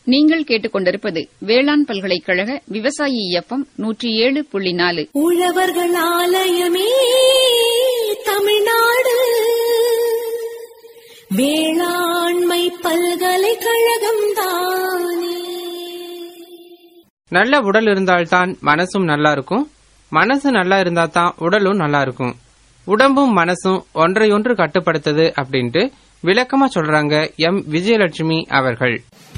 நீங்கள் கேட்டுக்கொண்டிருப்பது வேளாண் பல்கலைக்கழக விவசாயி இயக்கம் நூற்றி ஏழு புள்ளி நாலு உழவர்கள் ஆலயமே தமிழ்நாடு வேளாண்மை பல்கலைக்கழகம் தானே நல்ல உடல் இருந்தால்தான் மனசும் நல்லா இருக்கும் மனசு நல்லா இருந்தா தான் உடலும் நல்லா இருக்கும் உடம்பும் மனசும் ஒன்றையொன்று கட்டுப்படுத்துது அப்படின்ட்டு விளக்கமா சொல்றாங்க எம் விஜயலட்சுமி அவர்கள்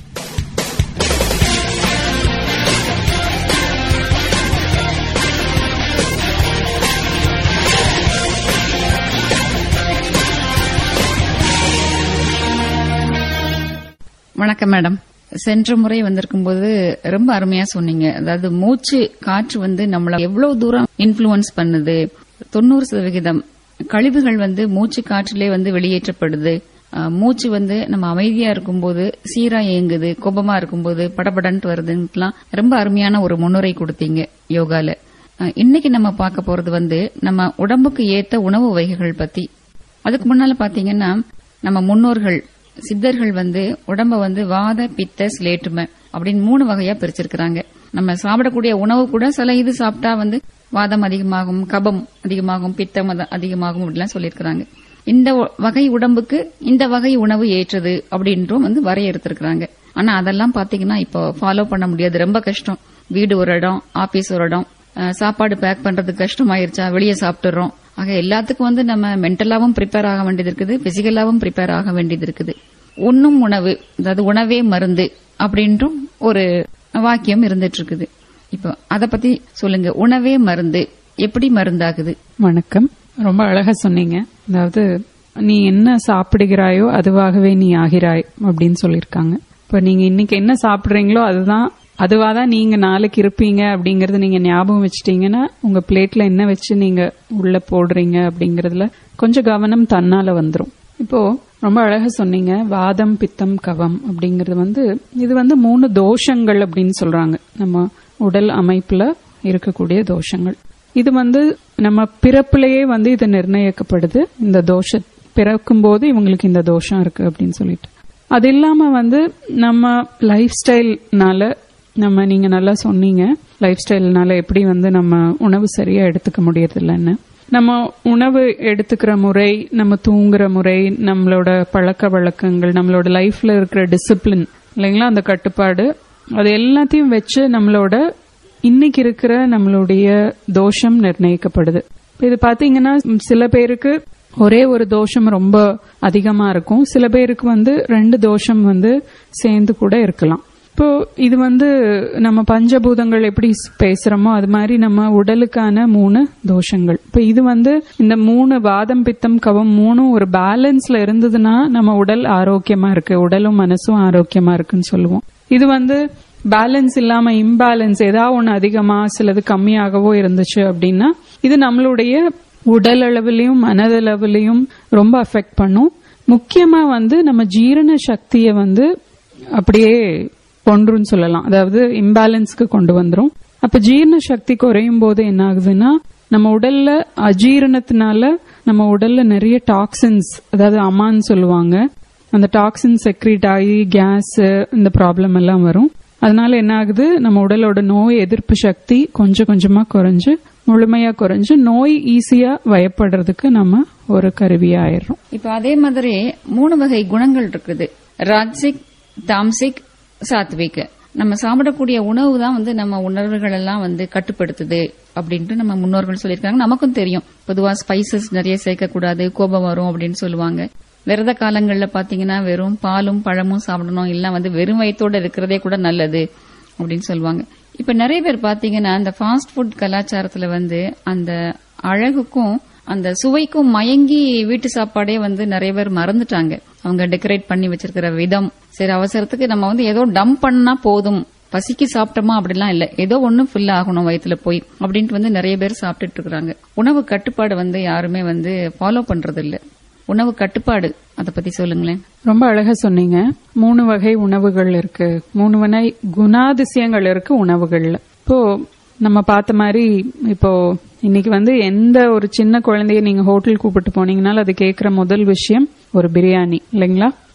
வணக்கம் மேடம் சென்ற முறை வந்திருக்கும் போது ரொம்ப அருமையா சொன்னீங்க அதாவது மூச்சு காற்று வந்து நம்மள எவ்வளவு தூரம் இன்ஃபுளுன்ஸ் பண்ணுது தொண்ணூறு சதவிகிதம் கழிவுகள் வந்து மூச்சு காற்றிலே வந்து வெளியேற்றப்படுது அஹ், மூச்சு வந்து நம்ம அமைதியா இருக்கும்போது சீரா இயங்குது கோபமா இருக்கும்போது படபடன்ட்டு வருதுன்னுலாம் ரொம்ப அருமையான ஒரு முன்னுரை கொடுத்தீங்க யோகால அஹ், இன்னைக்கு நம்ம பார்க்க போறது வந்து நம்ம உடம்புக்கு ஏத்த உணவு வகைகள் பத்தி அதுக்கு முன்னால பாத்தீங்கன்னா நம்ம முன்னோர்கள் சித்தர்கள் வந்து உடம்ப வந்து வாத பித்த ஸ்லேட்டுமை அப்படின்னு மூணு வகையா பிரிச்சிருக்கிறாங்க நம்ம சாப்பிடக்கூடிய உணவு கூட சில இது சாப்பிட்டா வந்து வாதம் அதிகமாகும் கபம் அதிகமாகும் பித்தம் அத- அதிகமாகும் அப்படிலாம் சொல்லியிருக்கிறாங்க இந்த ஒ- வகை உடம்புக்கு இந்த வகை உணவு ஏற்றது அப்படின்றும் வந்து வரையறுத்திருக்கிறாங்க ஆனா அதெல்லாம் பாத்தீங்கன்னா இப்போ ஃபாலோ பண்ண முடியாது ரொம்ப கஷ்டம் வீடு ஒரு இடம் ஆபீஸ் ஒரு இடம் அஹ், சாப்பாடு பேக் பண்றது கஷ்டமாயிருச்சா வெளியே சாப்பிட்டுறோம் ஆக எல்லாத்துக்கும் வந்து நம்ம மென்டலாவும் ப்ரிப்பேர் ஆக வேண்டியது இருக்குது பிசிக்கலாவும் ப்ரிப்பேர் ஆக வேண்டியது இருக்குது உண்ணும் உணவு அதாவது உணவே மருந்து அப்படின்றும் ஒரு வாக்கியம் இருந்துட்டு இருக்குது இப்போ அத பத்தி சொல்லுங்க உணவே மருந்து எப்படி மருந்தாகுது வணக்கம் ரொம்ப அழகா சொன்னீங்க அதாவது நீ என்ன சாப்பிடுகிறாயோ அதுவாகவே நீ ஆகிறாய் அப்படின்னு சொல்லியிருக்காங்க இப்ப நீங்க இன்னைக்கு என்ன சாப்பிடுறீங்களோ அதுதான் அதுவாதான் நீங்க நாளைக்கு இருப்பீங்க அப்படிங்கறது நீங்க ஞாபகம் வச்சிட்டீங்கன்னா உங்க பிளேட்ல என்ன வச்சு நீங்க உள்ள போடுறீங்க அப்படிங்கறதுல கொஞ்சம் கவனம் தன்னால வந்துரும் இப்போ ரொம்ப அழகா சொன்னீங்க வாதம் பித்தம் கவம் அப்படிங்கறது வந்து இது வந்து மூணு தோஷங்கள் அப்படின்னு சொல்றாங்க நம்ம உடல் அமைப்புல இருக்கக்கூடிய தோஷங்கள் இது வந்து நம்ம பிறப்பிலேயே வந்து இது நிர்ணயிக்கப்படுது இந்த தோஷ பிறக்கும் போது இவங்களுக்கு இந்த தோஷம் இருக்கு அப்படின்னு சொல்லிட்டு அது இல்லாம வந்து நம்ம லைஃப் ஸ்டைல்னால நம்ம நீங்க நல்லா சொன்னீங்க லைஃப் ஸ்டைல்னால எப்படி வந்து நம்ம உணவு சரியா எடுத்துக்க முடியறது இல்லைன்னு நம்ம உணவு எடுத்துக்கிற முறை நம்ம தூங்குற முறை நம்மளோட பழக்க வழக்கங்கள் நம்மளோட லைஃப்ல இருக்கிற டிசிப்ளின் இல்லைங்களா அந்த கட்டுப்பாடு அது எல்லாத்தையும் வச்சு நம்மளோட இன்னைக்கு இருக்கிற நம்மளுடைய தோஷம் நிர்ணயிக்கப்படுது இது பாத்தீங்கன்னா ம், சில பேருக்கு ஒரே ஒரு தோஷம் ரொம்ப அதிகமா இருக்கும் சில பேருக்கு வந்து ரெண்டு தோஷம் வந்து சேர்ந்து கூட இருக்கலாம் இப்போ இது வந்து நம்ம பஞ்சபூதங்கள் எப்படி ஸ்- பேசுறோமோ அது மாதிரி நம்ம உடலுக்கான மூணு தோஷங்கள் இப்போ இது வந்து இந்த மூணு வாதம் பித்தம் கவம் மூணும் ஒரு பேலன்ஸ்ல இருந்ததுன்னா நம்ம உடல் ஆரோக்கியமா இருக்கு உடலும் மனசும் ஆரோக்கியமா இருக்குன்னு சொல்லுவோம் இது வந்து பேலன்ஸ் இல்லாம இம்பேலன்ஸ் ஏதாவது ஒண்ணு அதிகமா சிலது கம்மியாகவோ இருந்துச்சு அப்படின்னா இது நம்மளுடைய உடல் அளவிலையும் மனதளவிலையும் ரொம்ப அஃபெக்ட் பண்ணும் முக்கியமா வந்து நம்ம ஜீரண சக்தியை வந்து அப்படியே கொன்றுன்னு சொல்லலாம் அதாவது இம்பேலன்ஸ்க்கு கொண்டு வந்துரும் அப்ப ஜீரண சக்தி குறையும் போது என்ன ஆகுதுன்னா நம்ம உடல்ல அஜீரணத்தினால நம்ம உடல்ல நிறைய டாக்ஸின்ஸ் அதாவது அமான்னு சொல்லுவாங்க அந்த டாக்ஸின் செக்ரீட் ஆகி கேஸ் இந்த ப்ராப்ளம் எல்லாம் வரும் அதனால என்ன ஆகுது நம்ம உடலோட நோய் எதிர்ப்பு சக்தி கொஞ்சம் கொஞ்சமா குறைஞ்சு முழுமையா குறைஞ்சு நோய் ஈஸியா வயப்படுறதுக்கு நம்ம ஒரு கருவியா ஆயிடுறோம் இப்ப அதே மாதிரி மூணு வகை குணங்கள் இருக்குது ராஜ்சிக் தாம்சிக் சாத்விக் நம்ம சாப்பிடக்கூடிய உணவு தான் வந்து நம்ம உணர்வுகள் எல்லாம் வந்து கட்டுப்படுத்துது அப்படின்ட்டு நம்ம முன்னோர்கள் சொல்லியிருக்காங்க நமக்கும் தெரியும் பொதுவா ஸ்பைசஸ் நிறைய சேர்க்கக்கூடாது கோபம் வரும் அப்படின்னு சொல்லுவாங்க விரத காலங்கள்ல பாத்தீங்கன்னா வெறும் பாலும் பழமும் சாப்பிடணும் இல்ல வந்து வெறும் வயித்தோட இருக்கிறதே கூட நல்லது அப்படின்னு சொல்லுவாங்க இப்ப நிறைய பேர் பாத்தீங்கன்னா இந்த ஃபாஸ்ட் ஃபுட் கலாச்சாரத்துல வந்து அந்த அழகுக்கும் அந்த சுவைக்கும் மயங்கி வீட்டு சாப்பாடே வந்து நிறைய பேர் மறந்துட்டாங்க அவங்க டெக்கரேட் பண்ணி வச்சிருக்கிற விதம் சரி அவசரத்துக்கு நம்ம வந்து ஏதோ டம்ப் பண்ணா போதும் பசிக்கு சாப்பிட்டோமா அப்படிலாம் இல்ல ஏதோ ஒண்ணு ஃபில் ஆகணும் வயித்துல போய் அப்படின்ட்டு வந்து நிறைய பேர் சாப்பிட்டுட்டு இருக்காங்க உணவு கட்டுப்பாடு வந்து யாருமே வந்து ஃபாலோ பண்றது இல்ல உணவு கட்டுப்பாடு அத பத்தி சொல்லுங்களேன் ரொம்ப அழகா சொன்னீங்க மூணு வகை உணவுகள் இருக்கு மூணு வகை குணாதிசயங்கள் இருக்கு உணவுகள்ல இப்போ நம்ம பார்த்த மாதிரி இப்போ இன்னைக்கு வந்து எந்த ஒரு சின்ன குழந்தைய நீங்க ஹோட்டல் கூப்பிட்டு போனீங்கனாலும் அது கேட்கிற முதல் விஷயம் ஒரு பிரியாணி இல்லைங்களா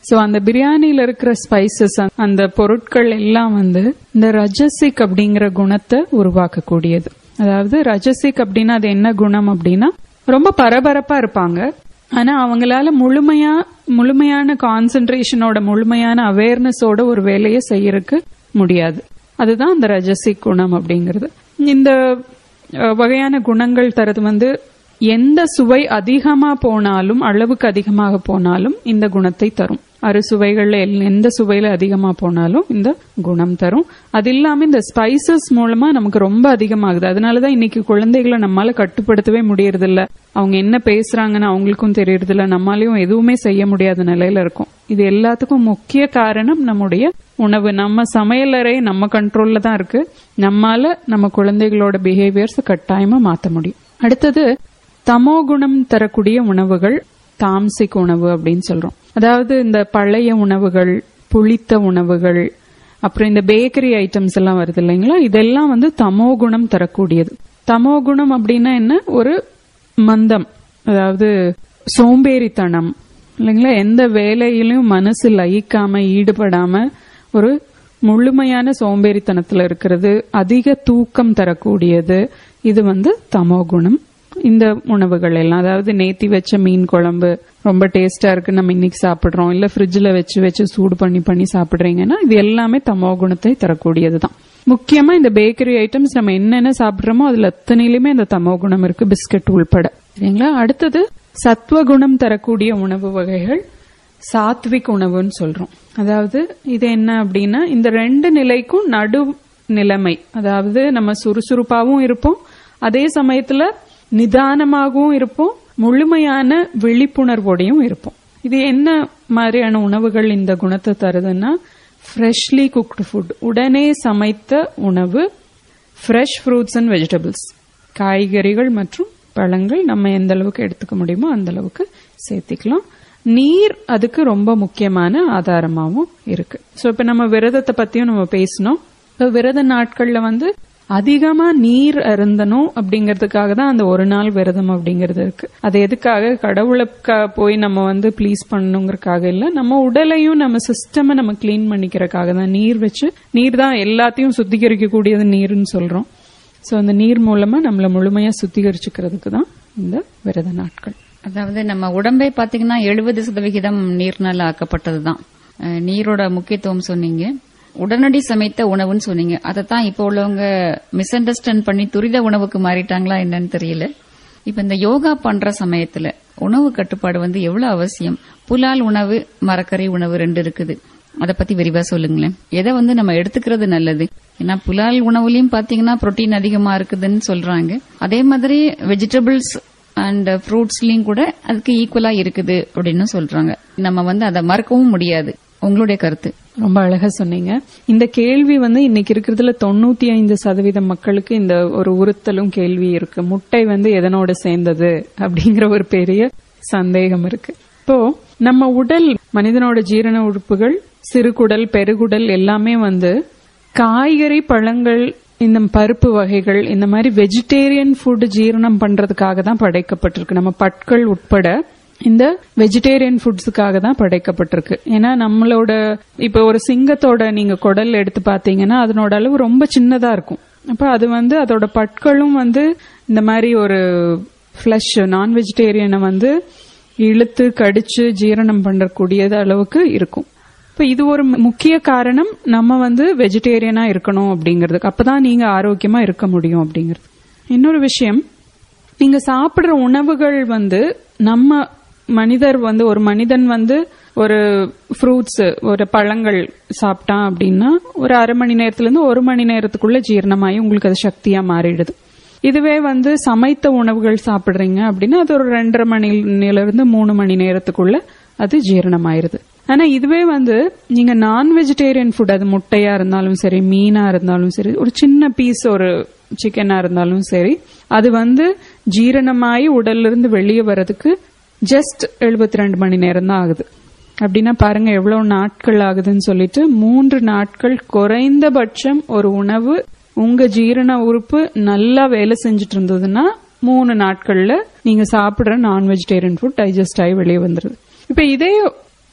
சோ அந்த பிரியாணியில இருக்கிற ஸ்பைசஸ் அந்த பொருட்கள் எல்லாம் வந்து இந்த ரஜசிக் அப்படிங்கிற குணத்தை உருவாக்கக்கூடியது அதாவது ரஜசிக் அப்படின்னா அது என்ன குணம் அப்படின்னா ரொம்ப பரபரப்பா இருப்பாங்க ஆனா அவங்களால முழுமையா முழுமையான கான்சென்ட்ரேஷனோட முழுமையான அவேர்னஸோட ஒரு வேலையை செய்யறதுக்கு முடியாது அதுதான் அந்த ரஜசிக் குணம் அப்படிங்கிறது இந்த அஹ், வகையான குணங்கள் தரது வந்து எந்த சுவை அதிகமா போனாலும் அளவுக்கு அதிகமாக போனாலும் இந்த குணத்தை தரும் அறுசுவைகள்ல எல்- எந்த சுவையில அதிகமா போனாலும் இந்த குணம் தரும் அது இல்லாம இந்த ஸ்பைசஸ் மூலமா நமக்கு ரொம்ப அதிகமாகுது அதனாலதான் இன்னைக்கு குழந்தைகளை நம்மால கட்டுப்படுத்தவே முடியறது இல்ல அவங்க என்ன பேசுறாங்கன்னு அவங்களுக்கும் தெரியறது இல்ல நம்மாலையும் எதுவுமே செய்ய முடியாத நிலையில இருக்கும் இது எல்லாத்துக்கும் முக்கிய காரணம் நம்முடைய உணவு நம்ம சமையலறை நம்ம கண்ட்ரோல்ல தான் இருக்கு நம்மால நம்ம குழந்தைகளோட பிஹேவியர்ஸ் கட்டாயமா மாத்த முடியும் அடுத்தது தமோ குணம் தரக்கூடிய உணவுகள் தாம்சிக் உணவு அப்படின்னு சொல்றோம் அதாவது இந்த பழைய உணவுகள் புளித்த உணவுகள் அப்புறம் இந்த பேக்கரி ஐட்டம்ஸ் எல்லாம் வருது இல்லைங்களா இதெல்லாம் வந்து தமோ குணம் தரக்கூடியது தமோ குணம் அப்படின்னா என்ன ஒரு மந்தம் அதாவது சோம்பேறித்தனம் இல்லைங்களா எந்த வேலையிலும் மனசு லயிக்காம ஈடுபடாம ஒரு முழுமையான சோம்பேறித்தனத்துல இருக்கிறது அதிக தூக்கம் தரக்கூடியது இது வந்து தமோ குணம் இந்த உணவுகள் எல்லாம் அதாவது நேத்தி வச்ச மீன் குழம்பு ரொம்ப டேஸ்டா இருக்கு நம்ம இன்னைக்கு சாப்பிடுறோம் இல்ல ஃப்ரிட்ஜ்ல வச்சு வச்சு சூடு பண்ணி பண்ணி சாப்பிடுறீங்கன்னா இது எல்லாமே தமோ குணத்தை தரக்கூடியதுதான் முக்கியமா இந்த பேக்கரி ஐட்டம்ஸ் நம்ம என்னென்ன சாப்பிடுறோமோ அதுல அத்தனையிலுமே இந்த தமோ குணம் இருக்கு பிஸ்கட் உள்பட சரிங்களா அடுத்தது சத்துவ குணம் தரக்கூடிய உணவு வகைகள் சாத்விக் உணவுன்னு சொல்றோம் அதாவது இது என்ன அப்படின்னா இந்த ரெண்டு நிலைக்கும் நடு நிலைமை அதாவது நம்ம சுறுசுறுப்பாவும் இருப்போம் அதே சமயத்துல நிதானமாகவும் இருப்போம் முழுமையான விழிப்புணர்வோடையும் இருப்போம் இது என்ன மாதிரியான உணவுகள் இந்த குணத்தை தருதுன்னா ஃப்ரெஷ்லி குக்டு ஃபுட் உடனே சமைத்த உணவு ஃப்ரெஷ் ஃப்ரூட்ஸ் அண்ட் வெஜிடபிள்ஸ் காய்கறிகள் மற்றும் பழங்கள் நம்ம எந்த அளவுக்கு எடுத்துக்க முடியுமோ அந்த அளவுக்கு சேர்த்திக்கலாம் நீர் அதுக்கு ரொம்ப முக்கியமான ஆதாரமாகவும் இருக்கு சோ இப்ப நம்ம விரதத்தை பத்தியும் நம்ம பேசணும் இப்ப விரத நாட்கள்ல வந்து அதிகமா நீர் அருந்தணும் அப்படிங்கறதுக்காக தான் அந்த ஒரு நாள் விரதம் அப்படிங்கிறது இருக்கு அது எதுக்காக கடவுளை க- போய் நம்ம வந்து ப்ளீஸ் பண்ணணுங்கிறதுக்காக இல்ல நம்ம உடலையும் நம்ம சிஸ்டமை நம்ம க்ளீன் பண்ணிக்கிறதுக்காக தான் நீர் வச்சு நீர் தான் எல்லாத்தையும் சுத்திகரிக்க கூடியது நீர்னு சொல்றோம் சோ அந்த நீர் மூலமா நம்மள முழுமையா சுத்திகரிச்சுக்கிறதுக்கு தான் இந்த விரத நாட்கள் அதாவது நம்ம உடம்பே பாத்தீங்கன்னா எழுபது சதவிகிதம் நீர்னால ஆக்கப்பட்டதுதான் அஹ், நீரோட முக்கியத்துவம் சொன்னீங்க உடனடி சமைத்த உணவுன்னு சொன்னீங்க அதைத்தான் இப்போ உள்ளவங்க மிஸ் அண்டர்ஸ்டாண்ட் பண்ணி துரித உணவுக்கு மாறிட்டாங்களா என்னன்னு தெரியல இப்ப இந்த யோகா பண்ற சமயத்துல உணவு கட்டுப்பாடு வந்து எவ்வளவு அவசியம் புலால் உணவு மரக்கறி உணவு ரெண்டு இருக்குது அத பத்தி விரிவா சொல்லுங்களேன் எதை வந்து நம்ம எடுத்துக்கிறது நல்லது ஏன்னா புலால் உணவுலயும் பாத்தீங்கன்னா புரோட்டீன் அதிகமா இருக்குதுன்னு சொல்றாங்க அதே மாதிரி வெஜிடபிள்ஸ் அண்ட் ஃப்ரூட்ஸ்லயும் கூட அதுக்கு ஈக்குவலா இருக்குது அப்படின்னு சொல்றாங்க நம்ம வந்து அதை மறக்கவும் முடியாது உங்களுடைய கருத்து ரொம்ப அழகா சொன்னீங்க இந்த கேள்வி வந்து இன்னைக்கு இருக்கிறதுல தொண்ணூத்தி ஐந்து சதவீதம் மக்களுக்கு இந்த ஒரு உறுத்தலும் கேள்வி இருக்கு முட்டை வந்து எதனோட சேர்ந்தது அப்படிங்கிற ஒரு பெரிய சந்தேகம் இருக்கு இப்போ நம்ம உடல் மனிதனோட ஜீரண உறுப்புகள் சிறுகுடல் பெருகுடல் எல்லாமே வந்து காய்கறி பழங்கள் இந்த பருப்பு வகைகள் இந்த மாதிரி வெஜிடேரியன் ஃபுட் ஜீரணம் பண்றதுக்காக தான் படைக்கப்பட்டிருக்கு நம்ம பட்கள் உட்பட இந்த வெஜிடேரியன் ஃபுட்ஸுக்காக தான் படைக்கப்பட்டிருக்கு ஏன்னா நம்மளோட இப்ப ஒரு சிங்கத்தோட நீங்க குடல் எடுத்து பாத்தீங்கன்னா அதனோட அளவு ரொம்ப சின்னதா இருக்கும் அப்ப அது வந்து அதோட பட்களும் வந்து இந்த மாதிரி ஒரு ஃபிளஷ் நான் வெஜிடேரியனை வந்து இழுத்து கடிச்சு ஜீரணம் பண்ணக்கூடியது அளவுக்கு இருக்கும் இப்ப இது ஒரு முக்கிய காரணம் நம்ம வந்து வெஜிடேரியனா இருக்கணும் அப்படிங்கிறதுக்கு அப்பதான் நீங்க ஆரோக்கியமா இருக்க முடியும் அப்படிங்கிறது இன்னொரு விஷயம் நீங்க சாப்பிடுற உணவுகள் வந்து நம்ம மனிதர் வந்து ஒரு மனிதன் வந்து ஒரு ஃப்ரூட்ஸ் ஒரு பழங்கள் சாப்பிட்டான் அப்படின்னா ஒரு அரை மணி நேரத்துல இருந்து ஒரு மணி நேரத்துக்குள்ள ஜீரணமாகி உங்களுக்கு அது சக்தியா மாறிடுது இதுவே வந்து சமைத்த உணவுகள் சாப்பிடுறீங்க அப்படின்னா அது ஒரு ரெண்டரை மணில இருந்து மூணு மணி நேரத்துக்குள்ள அது ஜீரணமாயிருது ஆனா இதுவே வந்து நீங்க நான் வெஜிடேரியன் ஃபுட் அது முட்டையா இருந்தாலும் சரி மீனா இருந்தாலும் சரி ஒரு சின்ன பீஸ் ஒரு சிக்கனா இருந்தாலும் சரி அது வந்து ஜீரணமாயி உடல்ல இருந்து வெளியே வர்றதுக்கு ஜஸ்ட் எழுபத்தி ரெண்டு மணி நேரம் தான் ஆகுது அப்படின்னா பாருங்க எவ்வளவு நாட்கள் ஆகுதுன்னு சொல்லிட்டு மூன்று நாட்கள் குறைந்தபட்சம் ஒரு உணவு உங்க ஜீரண உறுப்பு நல்லா வேலை செஞ்சுட்டு இருந்ததுன்னா மூணு நாட்கள்ல நீங்க சாப்பிடுற நான் வெஜிடேரியன் ஃபுட் டைஜஸ்ட் ஆகி வெளியே வந்துருது இப்ப இதே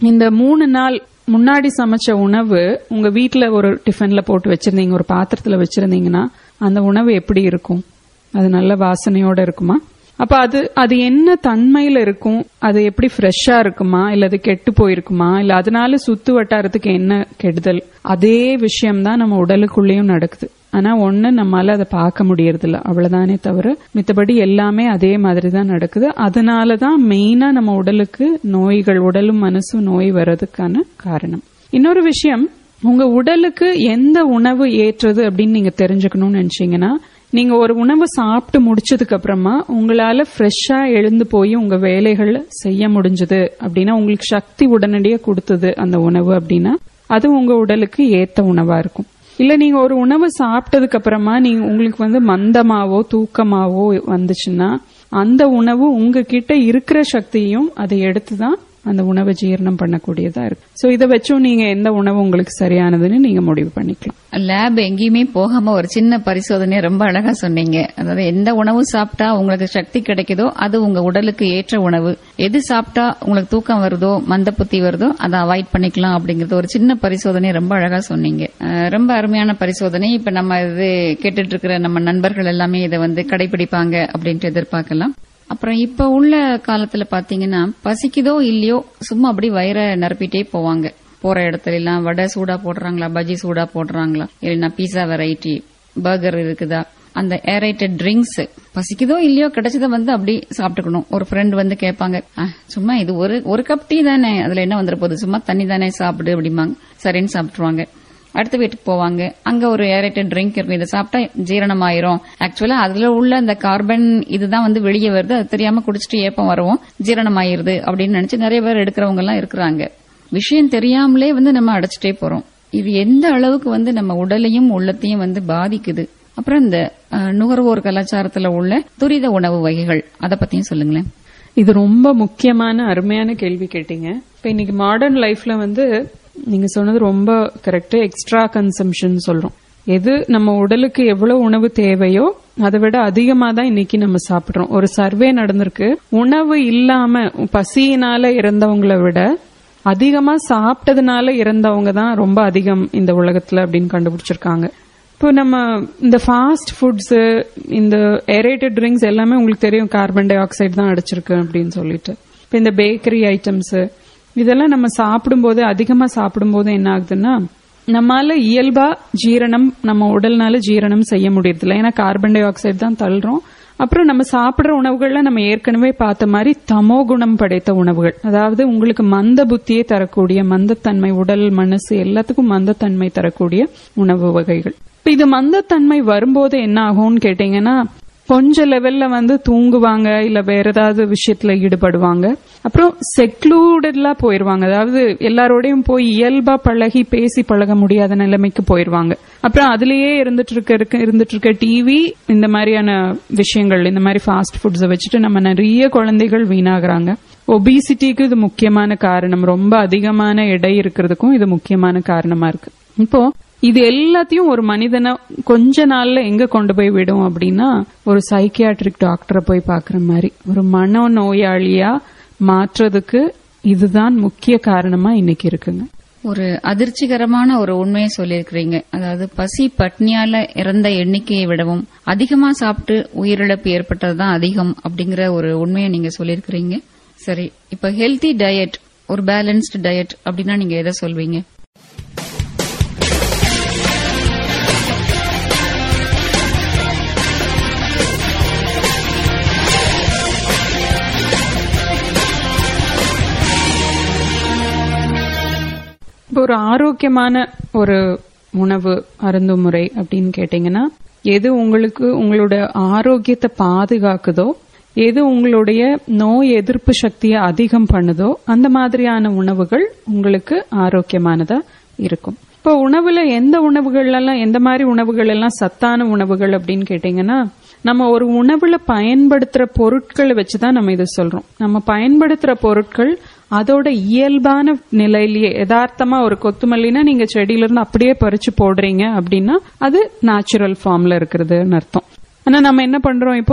இந்த மூணு நாள் முன்னாடி சமைச்ச உணவு உங்க வீட்ல ஒரு டிஃபன்ல போட்டு வச்சிருந்தீங்க ஒரு பாத்திரத்துல வச்சிருந்தீங்கன்னா அந்த உணவு எப்படி இருக்கும் அது நல்ல வாசனையோட இருக்குமா அப்ப அது அது என்ன தன்மையில இருக்கும் அது எப்படி ஃப்ரெஷ்ஷா இருக்குமா இல்ல அது கெட்டு போயிருக்குமா இல்ல அதனால சுத்து வட்டாரத்துக்கு என்ன கெடுதல் அதே விஷயம் தான் நம்ம உடலுக்குள்ளேயும் நடக்குது ஆனா ஒண்ணு நம்மால அதை பார்க்க முடியறது இல்ல அவ்வளவுதானே தவிர மித்தபடி எல்லாமே அதே மாதிரி தான் நடக்குது அதனால தான் மெயினா நம்ம உடலுக்கு நோய்கள் உடலும் மனசும் நோய் வர்றதுக்கான காரணம் இன்னொரு விஷயம் உங்க உடலுக்கு எந்த உணவு ஏற்றது அப்படின்னு நீங்க தெரிஞ்சுக்கணும்னு நினைச்சீங்கன்னா நீங்க ஒரு உணவு சாப்பிட்டு முடிச்சதுக்கு அப்புறமா உங்களால ஃப்ரெஷ்ஷா எழுந்து போய் உங்க வேலைகள் செய்ய முடிஞ்சது அப்படின்னா உங்களுக்கு சக்தி உடனடியா கொடுத்தது அந்த உணவு அப்படின்னா அது உங்க உடலுக்கு ஏத்த உணவா இருக்கும் இல்ல நீங்க ஒரு உணவு சாப்பிட்டதுக்கு அப்புறமா நீங்க உங்களுக்கு வந்து மந்தமாவோ தூக்கமாவோ வந்துச்சுன்னா அந்த உணவு உங்ககிட்ட இருக்கிற சக்தியும் அதை எடுத்துதான் அந்த உணவை ஜீரணம் பண்ணக்கூடியதா இருக்கு சோ இதை வச்சும் நீங்க எந்த உணவு உங்களுக்கு சரியானதுன்னு நீங்க முடிவு பண்ணிக்கலாம் லேப் எங்கேயுமே போகாம ஒரு சின்ன பரிசோதனையை ரொம்ப அழகா சொன்னீங்க அதாவது எந்த உணவு சாப்பிட்டா உங்களுக்கு சக்தி கிடைக்குதோ அது உங்க உடலுக்கு ஏற்ற உணவு எது சாப்பிட்டா உங்களுக்கு தூக்கம் வருதோ மந்த புத்தி வருதோ அதை அவாய்ட் பண்ணிக்கலாம் அப்படிங்கறது ஒரு சின்ன பரிசோதனையை ரொம்ப அழகா சொன்னீங்க அஹ், ரொம்ப அருமையான பரிசோதனை இப்ப நம்ம இது கேட்டுட்டு இருக்கிற நம்ம நண்பர்கள் எல்லாமே இதை வந்து கடைபிடிப்பாங்க அப்படின்ட்டு எதிர்பார்க்கலாம் அப்புறம் இப்ப உள்ள காலத்துல பாத்தீங்கன்னா பசிக்குதோ இல்லையோ சும்மா அப்படி வயிறை நிரப்பிட்டே போவாங்க போற இடத்துல எல்லாம் வடை சூடா போடுறாங்களா பஜ்ஜி சூடா போடுறாங்களா இல்லைன்னா பீஸா வெரைட்டி பர்கர் இருக்குதா அந்த ஏரைட்டட் ட்ரிங்க்ஸ் பசிக்குதோ இல்லையோ கிடைச்சத வந்து அப்படி சாப்பிட்டுக்கணும் ஒரு ஃப்ரெண்ட் வந்து கேட்பாங்க "அஹ், சும்மா இது ஒரு ஒரு கப் டீ தானே அதுல என்ன வந்துட போகுது சும்மா தண்ணி தானே சாப்பிடு அப்படிம்பாங்க சரின்னு சாப்பிட்டுருவாங்க அடுத்த வீட்டுக்கு போவாங்க அங்க ஒரு ஏரேட்டட் ட்ரிங்க் இருக்கும் இதை சாப்பிட்டா ஜீரணம் ஆயிரும் ஆக்சுவலா அதுல உள்ள அந்த கார்பன் இதுதான் வந்து வெளியே வருது அது தெரியாம குடிச்சிட்டு ஏப்பம் வரவும் ஜீரணம் ஆயிருது அப்படின்னு நினைச்சு நிறைய பேர் எடுக்கிறவங்க எல்லாம் இருக்கிறாங்க விஷயம் தெரியாமலே வந்து நம்ம அடைச்சிட்டே போறோம் இது எந்த அளவுக்கு வந்து நம்ம உடலையும் உள்ளத்தையும் வந்து பாதிக்குது அப்புறம் இந்த அஹ், நுகர்வோர் கலாச்சாரத்துல உள்ள துரித உணவு வகைகள் அத பத்தியும் சொல்லுங்களேன் இது ரொம்ப முக்கியமான அருமையான கேள்வி கேட்டீங்க இப்ப இன்னைக்கு மாடர்ன் லைஃப்ல வந்து நீங்க சொன்னது ரொம்ப கரெக்ட் எக்ஸ்ட்ரா கன்சம்ஷன் சொல்றோம் எது நம்ம உடலுக்கு எவ்வளவு உணவு தேவையோ அதை விட அதிகமா தான் இன்னைக்கு நம்ம சாப்பிடுறோம் ஒரு சர்வே நடந்திருக்கு உணவு இல்லாம பசியினால இறந்தவங்களை விட அதிகமா சாப்பிட்டதுனால இறந்தவங்க தான் ரொம்ப அதிகம் இந்த உலகத்துல அப்படின்னு கண்டுபிடிச்சிருக்காங்க இப்போ நம்ம இந்த ஃபாஸ்ட் ஃபுட்ஸ் இந்த ஏரேட்டட் ட்ரிங்க்ஸ் எல்லாமே உங்களுக்கு தெரியும் கார்பன் டை ஆக்சைடு தான் அடிச்சிருக்கு அப்படின்னு சொல்லிட்டு இப்போ இந்த பேக்கரி ஐட்டம்ஸ் இதெல்லாம் நம்ம சாப்பிடும்போது அதிகமா சாப்பிடும்போது என்ன ஆகுதுன்னா நம்மால இயல்பா ஜீரணம் நம்ம உடல்னால ஜீரணம் செய்ய முடியறதில்ல ஏன்னா கார்பன் டை ஆக்சைடு தான் தள்ளுறோம் அப்புறம் நம்ம சாப்பிடுற உணவுகள்ல நம்ம ஏற்கனவே பார்த்த மாதிரி தமோ குணம் படைத்த உணவுகள் அதாவது உங்களுக்கு மந்த புத்தியை தரக்கூடிய மந்தத்தன்மை உடல் மனசு எல்லாத்துக்கும் மந்தத்தன்மை தரக்கூடிய உணவு வகைகள் இப்ப இது மந்தத்தன்மை வரும்போது என்ன ஆகும்னு கேட்டீங்கன்னா கொஞ்ச லெவல்ல வந்து தூங்குவாங்க இல்ல வேற ஏதாவது விஷயத்துல ஈடுபடுவாங்க அப்புறம் செக்லூடட்லா போயிருவாங்க அதாவது எல்லாரோடையும் போய் இயல்பா பழகி பேசி பழக முடியாத நிலைமைக்கு போயிருவாங்க அப்புறம் அதுலயே இருந்துட்டு இருக்க இருக்க- இருந்துட்டு இருக்க டிவி இந்த மாதிரியான விஷயங்கள் இந்த மாதிரி ஃபாஸ்ட் ஃபுட்ஸை வச்சுட்டு நம்ம நிறைய குழந்தைகள் வீணாகுறாங்க ஒபிசிட்டிக்கு இது முக்கியமான காரணம் ரொம்ப அதிகமான எடை இருக்கிறதுக்கும் இது முக்கியமான காரணமா இருக்கு இப்போ இது எல்லாத்தையும் ஒரு மனிதனை கொஞ்ச நாள்ல எங்க கொண்டு போய் விடும் அப்படின்னா ஒரு சைக்கியாட்ரிக் டாக்டரை போய் பாக்குற மாதிரி ஒரு மன நோயாளியா மாற்றுறதுக்கு இதுதான் முக்கிய காரணமா இன்னைக்கு இருக்குங்க ஒரு அதிர்ச்சிகரமான ஒரு உண்மையை சொல்லியிருக்கிறீங்க அதாவது பசி பட்னியால இறந்த எண்ணிக்கையை விடவும் அதிகமா சாப்பிட்டு உயிரிழப்பு ஏற்பட்டதுதான் அதிகம் அப்படிங்கிற ஒரு உண்மையை நீங்க சொல்லியிருக்கிறீங்க சரி இப்ப ஹெல்தி டயட் ஒரு பேலன்ஸ்டு டயட் அப்படின்னா நீங்க எதை சொல்வீங்க இப்போ ஒரு ஆரோக்கியமான ஒரு உணவு அருந்தும் முறை அப்படின்னு கேட்டீங்கன்னா எது உங்களுக்கு உங்களோட ஆரோக்கியத்தை பாதுகாக்குதோ எது உங்களுடைய நோய் எதிர்ப்பு சக்தியை அதிகம் பண்ணுதோ அந்த மாதிரியான உணவுகள் உங்களுக்கு ஆரோக்கியமானதா இருக்கும் இப்போ உணவுல எந்த உணவுகள் எல்லாம் எந்த மாதிரி உணவுகள் எல்லாம் சத்தான உணவுகள் அப்படின்னு கேட்டீங்கன்னா நம்ம ஒரு உணவுல பயன்படுத்துற பொருட்களை வச்சுதான் நம்ம இதை சொல்றோம் நம்ம பயன்படுத்துற பொருட்கள் அதோட இயல்பான நிலையிலேயே யதார்த்தமா ஒரு கொத்துமல்லினா நீங்க செடியில இருந்து அப்படியே பறிச்சு போடுறீங்க அப்படின்னா அது நேச்சுரல் ஃபார்ம்ல இருக்கிறதுன்னு அர்த்தம் ஆனா நம்ம என்ன பண்றோம் இப்போ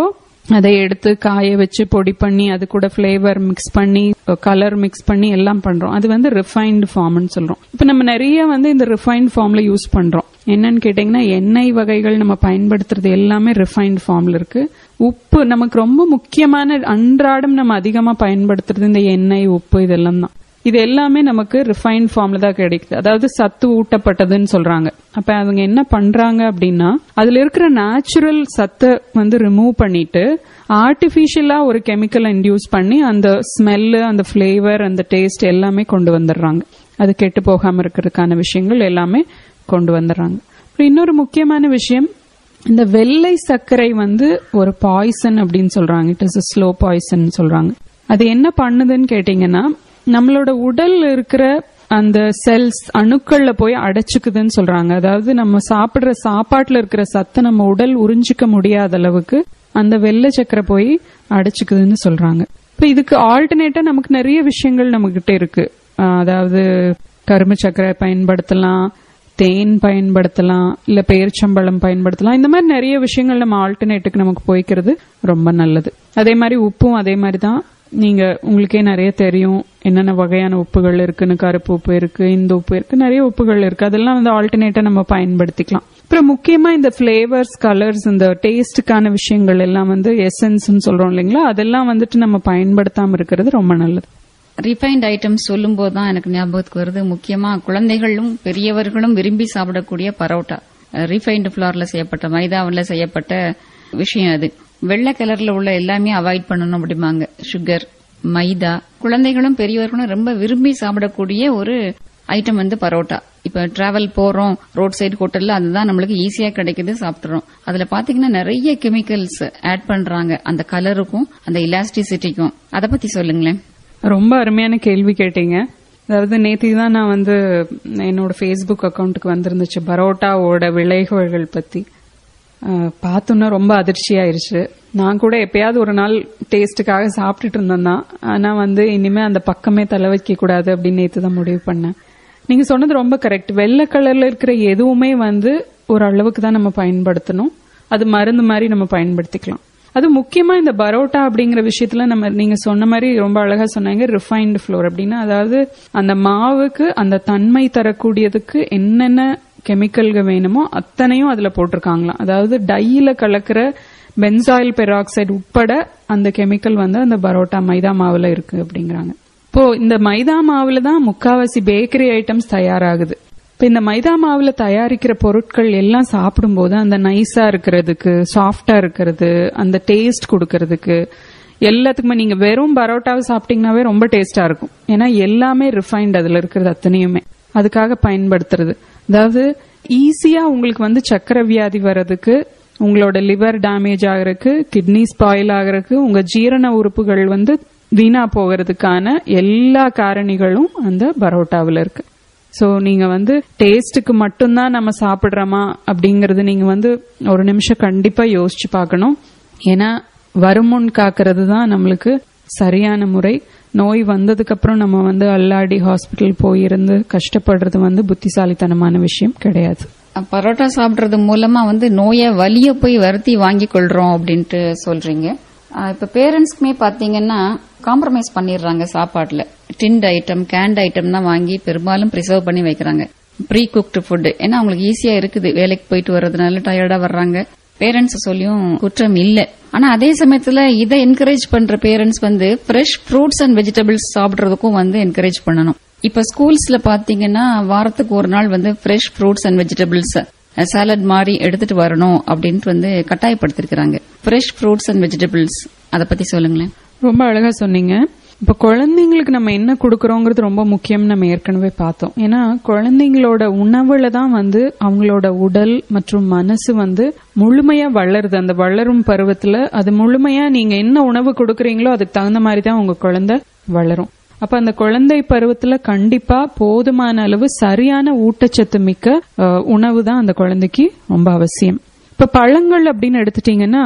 அதை எடுத்து காய வச்சு பொடி பண்ணி அது கூட ஃபிளேவர் மிக்ஸ் பண்ணி கலர் மிக்ஸ் பண்ணி எல்லாம் பண்றோம் அது வந்து ரிஃபைன்டு ஃபார்ம்னு சொல்றோம் இப்ப நம்ம நிறைய வந்து இந்த ரிஃபைன்ட் ஃபார்ம்ல யூஸ் பண்றோம் என்னன்னு கேட்டீங்கன்னா எண்ணெய் வகைகள் நம்ம பயன்படுத்துறது எல்லாமே ரிஃபைன்ட் ஃபார்ம்ல இருக்கு உப்பு நமக்கு ரொம்ப முக்கியமான அன்றாடம் நம்ம அதிகமா பயன்படுத்துறது இந்த எண்ணெய் உப்பு இதெல்லாம் தான் இது எல்லாமே நமக்கு ரிஃபைன் ஃபார்ம்ல தான் கிடைக்குது அதாவது சத்து ஊட்டப்பட்டதுன்னு சொல்றாங்க அப்ப அவங்க என்ன பண்றாங்க அப்படின்னா அதுல இருக்கிற நேச்சுரல் சத்தை வந்து ரிமூவ் பண்ணிட்டு ஆர்டிபிஷியலா ஒரு கெமிக்கல் இன்டியூஸ் பண்ணி அந்த ஸ்மெல்லு அந்த ஃபிளேவர் அந்த டேஸ்ட் எல்லாமே கொண்டு வந்துடுறாங்க அது கெட்டு போகாம இருக்கிறதுக்கான விஷயங்கள் எல்லாமே கொண்டு வந்துடுறாங்க அப்புறம் இன்னொரு முக்கியமான விஷயம் இந்த வெள்ளை சர்க்கரை வந்து ஒரு பாய்சன் அப்படின்னு சொல்றாங்க இட் இஸ் ஸ்லோ பாய்சன் சொல்றாங்க அது என்ன பண்ணுதுன்னு கேட்டீங்கன்னா நம்மளோட உடல் இருக்கிற அந்த செல்ஸ் அணுக்கள்ல போய் அடைச்சுக்குதுன்னு சொல்றாங்க அதாவது நம்ம சாப்பிடுற சாப்பாட்டுல இருக்கிற சத்தை நம்ம உடல் உறிஞ்சிக்க முடியாத அளவுக்கு அந்த வெள்ளை சக்கரை போய் அடைச்சுக்குதுன்னு சொல்றாங்க இப்ப இதுக்கு ஆல்டர்னேட்டா நமக்கு நிறைய விஷயங்கள் நம்ம கிட்ட இருக்கு அஹ் அதாவது கரும்பு சர்க்கரை பயன்படுத்தலாம் தேன் பயன்படுத்தலாம் இல்ல பேரிச்சம்பழம் பயன்படுத்தலாம் இந்த மாதிரி நிறைய விஷயங்கள் நம்ம ஆல்டர்னேட்டுக்கு நமக்கு போய்க்கிறது ரொம்ப நல்லது அதே மாதிரி உப்பும் அதே மாதிரி தான் நீங்க உங்களுக்கே நிறைய தெரியும் என்னென்ன வகையான உப்புகள் இருக்குன்னு கருப்பு உப்பு இருக்கு இந்த உப்பு இருக்கு நிறைய உப்புகள் இருக்கு அதெல்லாம் வந்து ஆல்டர்னேட்டா நம்ம பயன்படுத்திக்கலாம் அப்புறம் முக்கியமா இந்த ஃபிளேவர்ஸ் கலர்ஸ் இந்த டேஸ்டுக்கான விஷயங்கள் எல்லாம் வந்து எசன்ஸ் சொல்றோம் இல்லைங்களா அதெல்லாம் வந்துட்டு நம்ம பயன்படுத்தாம இருக்கிறது ரொம்ப நல்லது ரிஃபைன்ட் ஐட்டம்ஸ் சொல்லும்போது தான் எனக்கு ஞாபகத்துக்கு வருது முக்கியமா குழந்தைகளும் பெரியவர்களும் விரும்பி சாப்பிடக்கூடிய பரோட்டா ரிஃபைன்டு ஃபிளார்ல செய்யப்பட்ட மைதாவில் செய்யப்பட்ட விஷயம் அது வெள்ளை கலர்ல உள்ள எல்லாமே அவாய்ட் பண்ணணும் அப்படிம்பாங்க சுகர் மைதா குழந்தைகளும் பெரியவர்களும் ரொம்ப விரும்பி சாப்பிடக்கூடிய ஒரு ஐட்டம் வந்து பரோட்டா இப்ப டிராவல் போறோம் ரோட் சைடு ஹோட்டல்ல அதுதான் நம்மளுக்கு ஈஸியா கிடைக்குது சாப்பிடுறோம் அதுல பாத்தீங்கன்னா நிறைய கெமிக்கல்ஸ் ஆட் பண்றாங்க அந்த கலருக்கும் அந்த இலாஸ்டிசிட்டிக்கும் அத பத்தி சொல்லுங்களேன் ரொம்ப அருமையான கேள்வி கேட்டீங்க அதாவது நேத்தி தான் நான் வந்து என்னோட ஃபேஸ்புக் அக்கவுண்ட்டுக்கு வந்திருந்துச்சு பரோட்டாவோட விளைவுகள் பத்தி அஹ், பார்த்தோன்னா ரொம்ப அதிர்ச்சி ஆயிருச்சு நான் கூட எப்பயாவது ஒரு நாள் டேஸ்ட்டுக்காக சாப்பிட்டுட்டு இருந்தேன் தான் ஆனா வந்து இனிமே அந்த பக்கமே தலை வைக்க கூடாது அப்படின்னு நேத்து தான் முடிவு பண்ணேன் நீங்க சொன்னது ரொம்ப கரெக்ட் வெள்ளை கலர்ல இருக்கிற எதுவுமே வந்து ஒரு அளவுக்கு தான் நம்ம பயன்படுத்தணும் அது மருந்து மாதிரி நம்ம பயன்படுத்திக்கலாம் அது முக்கியமா இந்த பரோட்டா அப்படிங்கிற விஷயத்துல நம்ம நீங்க சொன்ன மாதிரி ரொம்ப அழகா சொன்னாங்க ரிஃபைன்டு ஃப்ளோர் அப்படின்னா அதாவது அந்த மாவுக்கு அந்த தன்மை தரக்கூடியதுக்கு என்னென்ன கெமிக்கல்கள் வேணுமோ அத்தனையும் அதுல போட்டிருக்காங்களாம் அதாவது டையில கலக்கிற பென்சாயில் பெராக்சைடு உட்பட அந்த கெமிக்கல் வந்து அந்த பரோட்டா மைதா மாவுல இருக்கு அப்படிங்கிறாங்க இப்போ இந்த மைதா மாவுல தான் முக்காவாசி பேக்கரி ஐட்டம்ஸ் தயாராகுது இப்ப இந்த மைதா மாவுல தயாரிக்கிற பொருட்கள் எல்லாம் சாப்பிடும்போது அந்த நைஸா இருக்கிறதுக்கு சாஃப்டா இருக்கிறது அந்த டேஸ்ட் கொடுக்கறதுக்கு எல்லாத்துக்குமே நீங்க வெறும் பரோட்டாவை சாப்பிட்டீங்கன்னாவே ரொம்ப டேஸ்டா இருக்கும் ஏன்னா எல்லாமே ரிஃபைன்ட் அதுல இருக்கிறது அத்தனையுமே அதுக்காக பயன்படுத்துறது அதாவது ஈஸியா உங்களுக்கு வந்து சக்கரை வியாதி வர்றதுக்கு உங்களோட லிவர் டேமேஜ் ஆகிறதுக்கு கிட்னி ஸ்பாயில் ஆகிறதுக்கு உங்க ஜீரண உறுப்புகள் வந்து வீணா போகிறதுக்கான எல்லா காரணிகளும் அந்த பரோட்டாவில் இருக்கு சோ நீங்க வந்து டேஸ்டுக்கு மட்டும்தான் நம்ம சாப்பிடுறோமா அப்படிங்கறது நீங்க வந்து ஒரு நிமிஷம் கண்டிப்பா யோசிச்சு பார்க்கணும் ஏன்னா வருமுன் காக்கிறது தான் நம்மளுக்கு சரியான முறை நோய் வந்ததுக்கு அப்புறம் நம்ம வந்து அல்லாடி ஹாஸ்பிட்டல் போயிருந்து கஷ்டப்படுறது வந்து புத்திசாலித்தனமான விஷயம் கிடையாது பரோட்டா சாப்பிடுறது மூலமா வந்து நோயை வலிய போய் வருத்தி வாங்கி கொள்றோம் அப்படின்ட்டு சொல்றீங்க ஆஹ் இப்ப பேரண்ட்ஸ்க்குமே பாத்தீங்கன்னா காம்ப்ரமைஸ் பண்ணிடுறாங்க சாப்பாட்டுல டின்ட் ஐட்டம் கேண்ட் ஐட்டம் தான் வாங்கி பெரும்பாலும் ப்ரிசர்வ் பண்ணி வைக்கிறாங்க ப்ரீ குக்டு ஃபுட் ஏன்னா அவங்களுக்கு ஈஸியா இருக்குது வேலைக்கு போயிட்டு வர்றதுனால டயர்டா வர்றாங்க பேரண்ட்ஸ் சொல்லியும் குற்றம் இல்ல ஆனா அதே சமயத்துல இதை என்கரேஜ் பண்ற பேரண்ட்ஸ் வந்து ஃப்ரெஷ் ஃப்ரூட்ஸ் அண்ட் வெஜிடபிள்ஸ் சாப்பிடுறதுக்கும் வந்து என்கரேஜ் பண்ணணும் இப்ப ஸ்கூல்ஸ்ல பாத்தீங்கன்னா வாரத்துக்கு ஒரு நாள் வந்து fresh fruits and vegetables salad மாதிரி எடுத்துட்டு வரணும் அப்படின்ட்டு வந்து கட்டாயப்படுத்திருக்கிறாங்க ஃப்ரெஷ் ஃப்ரூட்ஸ் அண்ட் வெஜிடபிள்ஸ் அத பத்தி சொல்லுங்களேன் ரொம்ப அழகா சொன்னீங்க இப்ப குழந்தைங்களுக்கு நம்ம என்ன கொடுக்கறோங்கிறது ரொம்ப முக்கியம் நம்ம ஏற்கனவே பார்த்தோம் ஏன்னா குழந்தைங்களோட உணவுல தான் வந்து அவங்களோட உடல் மற்றும் மனசு வந்து முழுமையா வளருது அந்த வளரும் பருவத்துல அது முழுமையா நீங்க என்ன உணவு கொடுக்கறீங்களோ அதுக்கு தகுந்த மாதிரி தான் உங்க குழந்தை வளரும் அப்ப அந்த குழந்தை பருவத்துல கண்டிப்பா போதுமான அளவு சரியான ஊட்டச்சத்து மிக்க அஹ், உணவு தான் அந்த குழந்தைக்கு ரொம்ப அவசியம் இப்ப பழங்கள் அப்படின்னு எடுத்துட்டீங்கன்னா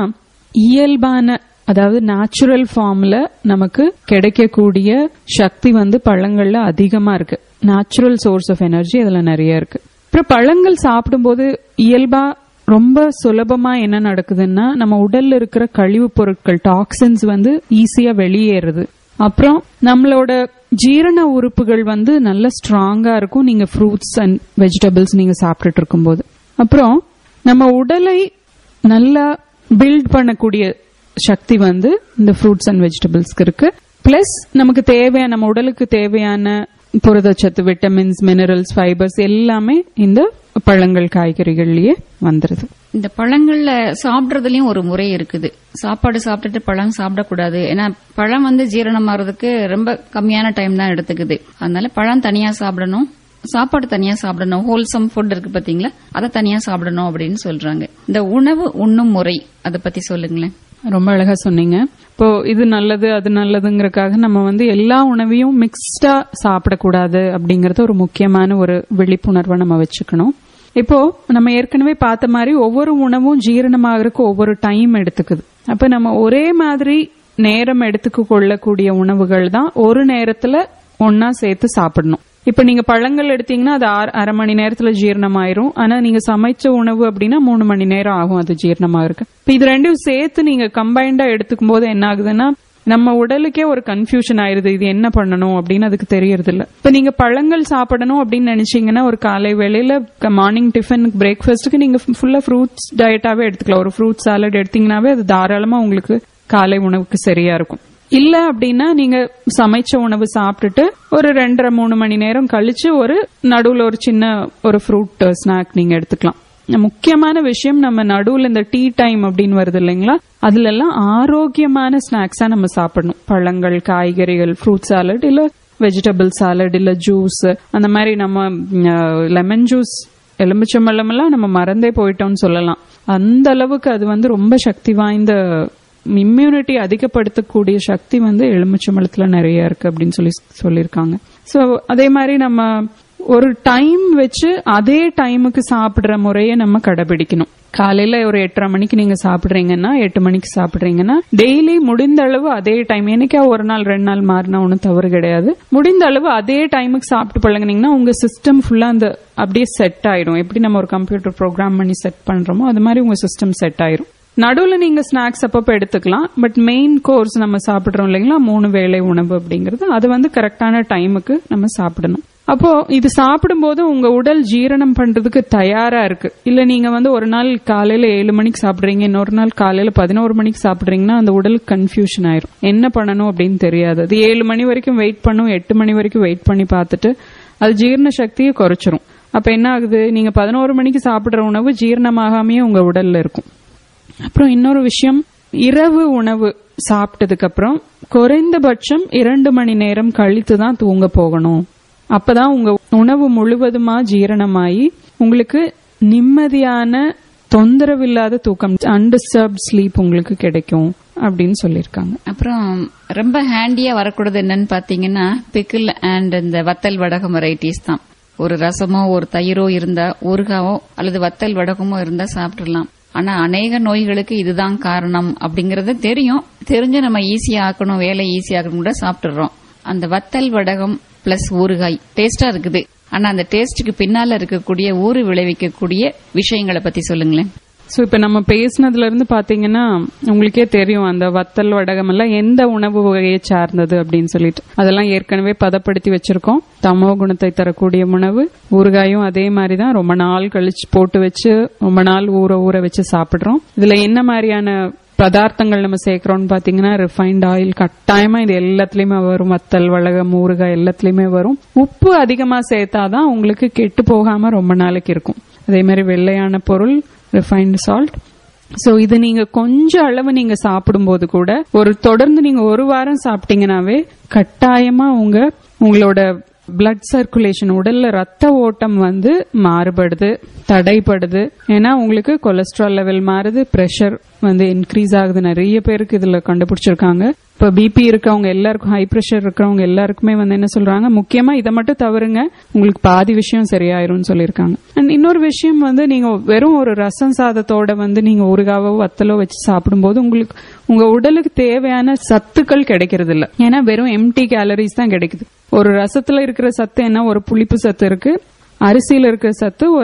இயல்பான அதாவது நேச்சுரல் ஃபார்ம்ல நமக்கு கிடைக்கக்கூடிய சக்தி வந்து பழங்கள்ல அதிகமா இருக்கு நேச்சுரல் சோர்ஸ் ஆஃப் எனர்ஜி அதுல நிறைய இருக்கு அப்புறம் பழங்கள் சாப்பிடும்போது இயல்பா ரொம்ப சுலபமா என்ன நடக்குதுன்னா நம்ம உடல்ல இருக்கிற கழிவுப் பொருட்கள் டாக்ஸின்ஸ் வந்து ஈஸியா வெளியேறுது அப்புறம் நம்மளோட ஜீரண உறுப்புகள் வந்து நல்ல ஸ்ட்ராங்கா இருக்கும் நீங்க ஃப்ரூட்ஸ் அண்ட் வெஜிடபிள்ஸ் நீங்க சாப்பிட்டுட்டு இருக்கும்போது அப்புறம் நம்ம உடலை நல்லா பில்ட் பண்ணக்கூடிய சக்தி வந்து இந்த ஃப்ரூட்ஸ் அண்ட் வெஜிடபிள்ஸ்க்கு இருக்கு பிளஸ் நமக்கு தேவையான நம்ம உடலுக்கு தேவையான புரதச்சத்து விட்டமின்ஸ் மினரல்ஸ் ஃபைபர்ஸ் எல்லாமே இந்த பழங்கள் காய்கறிகள்லயே வந்துருது இந்த பழங்கள்ல சாப்பிடுறதுலயும் ஒரு முறை இருக்குது சாப்பாடு சாப்பிட்டுட்டு பழம் சாப்பிடக்கூடாது ஏன்னா பழம் வந்து ஜீரணம் ஆறதுக்கு ரொம்ப கம்மியான டைம் தான் எடுத்துக்குது அதனால பழம் தனியா சாப்பிடணும் சாப்பாடு தனியா சாப்பிடணும் ஹோல்சம் ஃபுட் இருக்கு பாத்தீங்களா அதை தனியா சாப்பிடணும் அப்படின்னு சொல்றாங்க இந்த உணவு உண்ணும் முறை அதை பத்தி சொல்லுங்களேன் ரொம்ப அழகா சொன்னீங்க இப்போ இது நல்லது அது நல்லதுங்கிறதுக்காக நம்ம வந்து எல்லா உணவையும் மிக்ஸ்டா சாப்பிடக்கூடாது அப்படிங்கறது ஒரு முக்கியமான ஒரு விழிப்புணர்வை நம்ம வச்சுக்கணும் இப்போ நம்ம ஏற்கனவே பார்த்த மாதிரி ஒவ்வொரு உணவும் ஜீரணமாகறதுக்கு ஒவ்வொரு டைம் எடுத்துக்குது அப்ப நம்ம ஒரே மாதிரி நேரம் எடுத்துக்க கொள்ளக்கூடிய உணவுகள் தான் ஒரு நேரத்துல ஒன்னா சேர்த்து சாப்பிடணும் இப்ப நீங்க பழங்கள் எடுத்தீங்கன்னா அது ஆறு- அரை மணி நேரத்துல ஜீரணமாயிரும் ஆனா நீங்க சமைச்ச உணவு அப்படின்னா மூணு மணி நேரம் ஆகும் அது ஜீரணமாகறதுக்கு இப்ப இது ரெண்டும் சேர்த்து நீங்க கம்பைண்டா எடுத்துக்கும் போது என்ன ஆகுதுன்னா நம்ம உடலுக்கே ஒரு கன்ஃபியூஷன் ஆயிருது இது என்ன பண்ணணும் அப்படின்னு அதுக்கு தெரியறது இல்ல இப்ப நீங்க பழங்கள் சாப்பிடணும் அப்படின்னு நினைச்சீங்கன்னா ஒரு காலை வேளையில மார்னிங் டிஃபன் பிரேக்ஃபாஸ்ட்டுக்கு நீங்க ஃபுல்லா ஃப்ரூட்ஸ் டயட்டாவே எடுத்துக்கலாம் ஒரு ஃப்ரூட் சாலட் எடுத்தீங்கன்னாவே அது தாராளமா உங்களுக்கு காலை உணவுக்கு சரியா இருக்கும் இல்ல அப்படின்னா நீங்க சமைச்ச உணவு சாப்பிட்டுட்டு ஒரு ரெண்டரை மூணு மணி நேரம் கழிச்சு ஒரு நடுவுல ஒரு சின்ன ஒரு ஃப்ரூட் ஸ்நாக் நீங்க எடுத்துக்கலாம் முக்கியமான விஷயம் நம்ம நடுவுல இந்த டீ டைம் அப்படின்னு வருது இல்லைங்களா அதுல எல்லாம் ஆரோக்கியமான ஸ்நாக்ஸா நம்ம சாப்பிடணும் பழங்கள் காய்கறிகள் ஃப்ரூட் சாலட் இல்ல வெஜிடபிள் சாலட் இல்ல ஜூஸ் அந்த மாதிரி நம்ம லெமன் ஜூஸ் எலுமிச்சம்பழம் எல்லாம் நம்ம மறந்தே போயிட்டோம்னு சொல்லலாம் அந்த அளவுக்கு அது வந்து ரொம்ப சக்தி வாய்ந்த இம்யூனிட்டி அதிகப்படுத்தக்கூடிய சக்தி வந்து எலுமிச்சம்பழத்துல நிறைய இருக்கு அப்படின்னு சொல்லி சொல்லியிருக்காங்க சோ அதே மாதிரி நம்ம ஒரு டைம் வச்சு அதே டைமுக்கு சாப்பிடுற முறையை நம்ம கடைபிடிக்கணும் காலையில ஒரு எட்டரை மணிக்கு நீங்க சாப்பிடுறீங்கன்னா எட்டு மணிக்கு சாப்பிடுறீங்கன்னா டெய்லி முடிந்த அளவு அதே டைம் என்னைக்கா ஒரு நாள் ரெண்டு நாள் மாறினா ஒன்றும் தவறு கிடையாது முடிந்த அளவு அதே டைமுக்கு சாப்பிட்டு பழகுனீங்கன்னா உங்க சிஸ்டம் ஃபுல்லா அந்த அப்படியே செட் ஆயிடும் எப்படி நம்ம ஒரு கம்ப்யூட்டர் ப்ரோக்ராம் பண்ணி செட் பண்றோமோ அது மாதிரி உங்க சிஸ்டம் செட் ஆயிரும் நடுவுல நீங்க ஸ்நாக்ஸ் அப்பப்ப எடுத்துக்கலாம் பட் மெயின் கோர்ஸ் நம்ம சாப்பிடுறோம் இல்லைங்களா மூணு வேளை உணவு அப்படிங்கறது அது வந்து கரெக்டான டைமுக்கு நம்ம சாப்பிடணும் அப்போ இது சாப்பிடும்போது உங்க உடல் ஜீரணம் பண்றதுக்கு தயாரா இருக்கு இல்ல நீங்க வந்து ஒரு நாள் காலையில ஏழு மணிக்கு சாப்பிடுறீங்க இன்னொரு நாள் காலையில பதினோரு மணிக்கு சாப்பிடுறீங்கன்னா அந்த உடலுக்கு கன்ஃபியூஷன் ஆயிரும் என்ன பண்ணணும் அப்படின்னு தெரியாது அது ஏழு மணி வரைக்கும் வெயிட் பண்ணும் எட்டு மணி வரைக்கும் வெயிட் பண்ணி பார்த்துட்டு அது ஜீரண சக்தியை குறைச்சிரும் அப்ப என்ன ஆகுது நீங்க பதினோரு மணிக்கு சாப்பிடுற உணவு ஜீரணமாகாமையே உங்க உடல்ல இருக்கும் அப்புறம் இன்னொரு விஷயம் இரவு உணவு சாப்பிட்டதுக்கு அப்புறம் குறைந்தபட்சம் இரண்டு மணி நேரம் கழித்து தான் தூங்க போகணும் அப்பதான் உங்க உணவு முழுவதுமா ஜீரணமாயி உங்களுக்கு நிம்மதியான தொந்தரவில்லாத தூக்கம் அன்டிஸ்டர்ப் ஸ்லீப் உங்களுக்கு கிடைக்கும் அப்படின்னு சொல்லியிருக்காங்க அப்புறம் ரொம்ப ஹேண்டியா வரக்கூடாது என்னன்னு பாத்தீங்கன்னா பிக்கிள் அண்ட் இந்த வத்தல் வடகம் வெரைட்டிஸ் தான் ஒரு ரசமோ ஒரு தயிரோ இருந்தா ஊறுகாவோ அல்லது வத்தல் வடகமோ இருந்தா சாப்பிடலாம் ஆனா அநேக நோய்களுக்கு இதுதான் காரணம் அப்படிங்கறது தெரியும் தெரிஞ்சு நம்ம ஈஸியா ஆக்கணும் வேலை ஈஸியா ஆக்கணும் கூட சாப்பிட்டுறோம் அந்த வத்தல் வடகம் பிளஸ் ஊறுகாய் டேஸ்டா இருக்குது ஆனா அந்த டேஸ்டுக்கு பின்னால இருக்கக்கூடிய ஊறு விளைவிக்கக்கூடிய விஷயங்களை பத்தி சொல்லுங்களேன் சோ இப்ப நம்ம பேசினதுல இருந்து பாத்தீங்கன்னா உங்களுக்கே தெரியும் அந்த வத்தல் வடகம் எல்லாம் எந்த உணவு வகையை சார்ந்தது அப்படின்னு சொல்லிட்டு அதெல்லாம் ஏற்கனவே பதப்படுத்தி வச்சிருக்கோம் தமோ குணத்தை தரக்கூடிய உணவு ஊறுகாயும் அதே மாதிரி தான் ரொம்ப நாள் கழிச்சு போட்டு வச்சு ரொம்ப நாள் ஊற ஊற வச்சு சாப்பிடுறோம் இதுல என்ன மாதிரியான பதார்த்தங்கள் நம்ம சேர்க்கிறோம்னு பாத்தீங்கன்னா ரிஃபைண்ட் ஆயில் கட்டாயமா இது எல்லாத்துலயுமே வரும் வத்தல் வளகம் ஊறுகாய் எல்லாத்துலயுமே வரும் உப்பு அதிகமா சேர்த்தாதான் உங்களுக்கு கெட்டு போகாம ரொம்ப நாளைக்கு இருக்கும் அதே மாதிரி வெள்ளையான பொருள் ரிஃபைன்டு சால்ட் சோ இது நீங்க கொஞ்சம் அளவு நீங்க சாப்பிடும்போது கூட ஒரு தொடர்ந்து நீங்க ஒரு வாரம் சாப்பிட்டீங்கன்னாவே கட்டாயமா உங்க உங்களோட பிளட் சர்க்குலேஷன் உடல்ல ரத்த ஓட்டம் வந்து மாறுபடுது தடைப்படுது ஏன்னா உங்களுக்கு கொலஸ்ட்ரால் லெவல் மாறுது பிரஷர் வந்து இன்க்ரீஸ் ஆகுது நிறைய பேருக்கு இதுல கண்டுபிடிச்சிருக்காங்க இப்ப பிபி இருக்கவங்க எல்லாருக்கும் ஹை பிரஷர் இருக்கிறவங்க எல்லாருக்குமே வந்து என்ன சொல்றாங்க முக்கியமா இதை மட்டும் தவறுங்க உங்களுக்கு பாதி விஷயம் சரியாயிரும்னு சொல்லியிருக்காங்க அண்ட் இன்னொரு விஷயம் வந்து நீங்க வெறும் ஒரு ரசம் சாதத்தோட வந்து நீங்க ஊறுகாவோ வத்தலோ வச்சு சாப்பிடும்போது உங்களுக்கு உங்க உடலுக்கு தேவையான சத்துக்கள் கிடைக்கிறது இல்ல ஏன்னா வெறும் எம்டி கேலரிஸ் தான் கிடைக்குது ஒரு ரசத்துல இருக்கிற சத்து என்ன ஒரு புளிப்பு சத்து இருக்கு அரிசியில இருக்கிற சத்து ஒரு